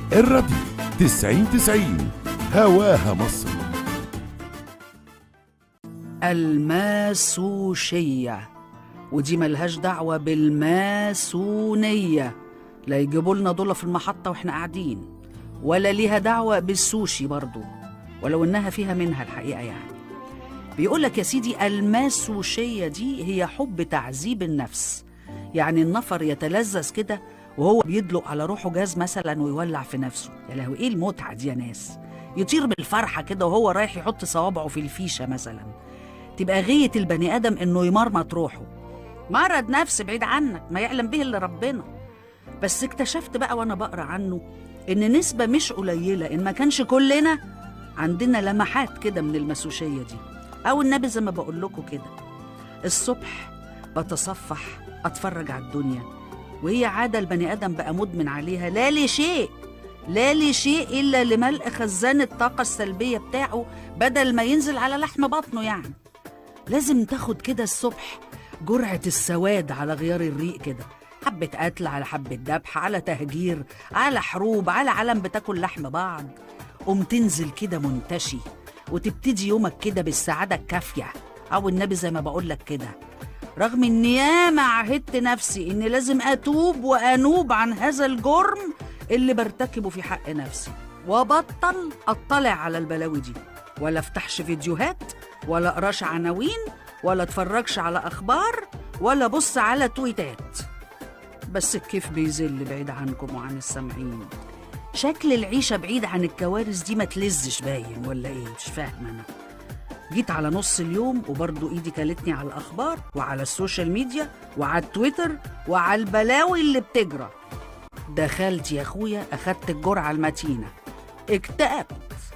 الراديو تسعين تسعين هواها مصر الماسوشية ودي ملهاش دعوة بالماسونية لا يجيبوا لنا دول في المحطة واحنا قاعدين ولا ليها دعوة بالسوشي برضو ولو انها فيها منها الحقيقة يعني بيقول لك يا سيدي الماسوشية دي هي حب تعذيب النفس يعني النفر يتلذذ كده وهو بيدلق على روحه جاز مثلا ويولع في نفسه يا لهوي ايه المتعة دي يا ناس يطير بالفرحة كده وهو رايح يحط صوابعه في الفيشة مثلا تبقى غاية البني آدم إنه يمرمط روحه مرض نفس بعيد عنك ما يعلم به إلا ربنا بس اكتشفت بقى وأنا بقرأ عنه إن نسبة مش قليلة إن ما كانش كلنا عندنا لمحات كده من المسوشية دي أو النبي زي ما بقول لكم كده الصبح بتصفح أتفرج على الدنيا وهي عادة البني آدم بقى مدمن عليها لا لشيء لا لشيء إلا لملء خزان الطاقة السلبية بتاعه بدل ما ينزل على لحم بطنه يعني لازم تاخد كده الصبح جرعة السواد على غيار الريق كده حبة قتل على حبة ذبح على تهجير على حروب على علم بتاكل لحم بعض قوم تنزل كده منتشي وتبتدي يومك كده بالسعادة الكافية أو النبي زي ما بقولك كده رغم إني ياما عهدت نفسي إني لازم أتوب وأنوب عن هذا الجرم اللي برتكبه في حق نفسي وبطل أطلع على البلاوي دي ولا افتحش فيديوهات ولا اقراش عناوين ولا اتفرجش على اخبار ولا بص على تويتات بس الكيف بيزل بعيد عنكم وعن السامعين شكل العيشة بعيد عن الكوارث دي ما تلزش باين ولا ايه مش فاهمة انا جيت على نص اليوم وبرضه ايدي كلتني على الاخبار وعلى السوشيال ميديا وعلى التويتر وعلى البلاوي اللي بتجرى دخلت يا اخويا اخدت الجرعة المتينة اكتئبت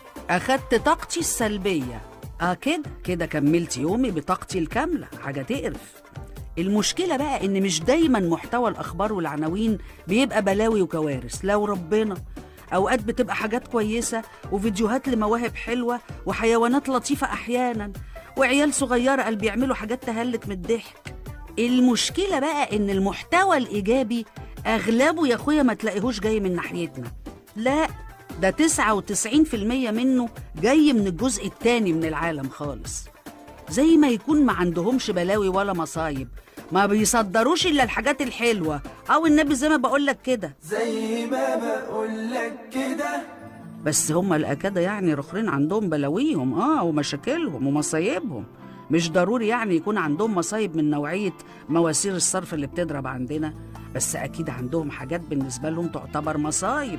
اخدت طاقتي السلبية اه كده كده كملت يومي بطاقتي الكاملة حاجة تقرف المشكلة بقى إن مش دايما محتوى الأخبار والعناوين بيبقى بلاوي وكوارث لو ربنا أوقات بتبقى حاجات كويسة وفيديوهات لمواهب حلوة وحيوانات لطيفة أحيانا وعيال صغيرة قال بيعملوا حاجات تهلك من الضحك المشكلة بقى إن المحتوى الإيجابي أغلبه يا أخويا ما تلاقيهوش جاي من ناحيتنا لا ده 99% منه جاي من الجزء التاني من العالم خالص زي ما يكون ما عندهمش بلاوي ولا مصايب ما بيصدروش الا الحاجات الحلوه او النبي زي ما بقول لك كده زي ما بقولك كده بس هم الاكاده يعني رخرين عندهم بلاويهم اه ومشاكلهم ومصايبهم مش ضروري يعني يكون عندهم مصايب من نوعيه مواسير الصرف اللي بتضرب عندنا بس اكيد عندهم حاجات بالنسبه لهم تعتبر مصايب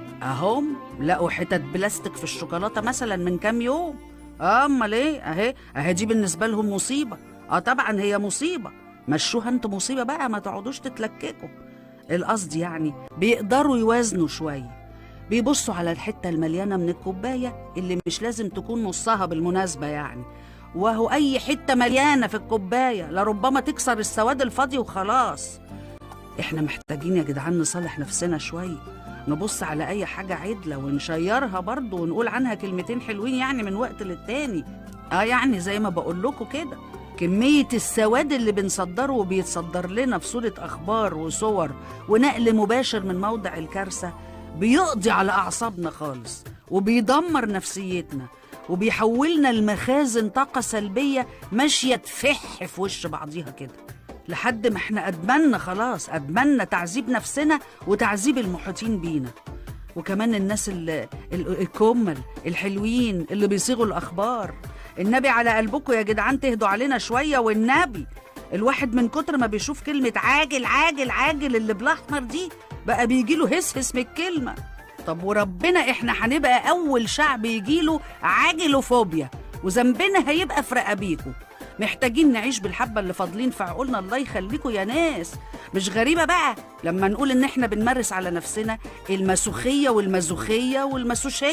اهم لقوا حتت بلاستيك في الشوكولاته مثلا من كام يوم آه، امال ايه اهي اهي دي بالنسبه لهم مصيبه اه طبعا هي مصيبه مشوها انتوا مصيبه بقى ما تقعدوش تتلككوا القصد يعني بيقدروا يوازنوا شويه بيبصوا على الحته المليانه من الكوبايه اللي مش لازم تكون نصها بالمناسبه يعني وهو اي حته مليانه في الكوبايه لربما تكسر السواد الفاضي وخلاص احنا محتاجين يا جدعان نصالح نفسنا شويه نبص على اي حاجه عدله ونشيرها برضه ونقول عنها كلمتين حلوين يعني من وقت للتاني اه يعني زي ما بقول لكم كده كمية السواد اللي بنصدره وبيتصدر لنا في صورة أخبار وصور ونقل مباشر من موضع الكارثة بيقضي على أعصابنا خالص وبيدمر نفسيتنا وبيحولنا لمخازن طاقة سلبية ماشية تفح في وش بعضيها كده لحد ما احنا أدمنا خلاص أدمنا تعذيب نفسنا وتعذيب المحيطين بينا وكمان الناس ال- ال- الكمل الحلوين اللي بيصيغوا الأخبار النبي على قلبكم يا جدعان تهدوا علينا شوية والنبي الواحد من كتر ما بيشوف كلمة عاجل عاجل عاجل اللي بالأحمر دي بقى بيجيله هس هس من الكلمة طب وربنا احنا هنبقى أول شعب يجيله عاجلوفوبيا وذنبنا هيبقى في رقابيكوا محتاجين نعيش بالحبة اللي فاضلين في عقولنا الله يخليكوا يا ناس مش غريبة بقى لما نقول إن إحنا بنمارس على نفسنا المسوخية والمزوخية والمسوشية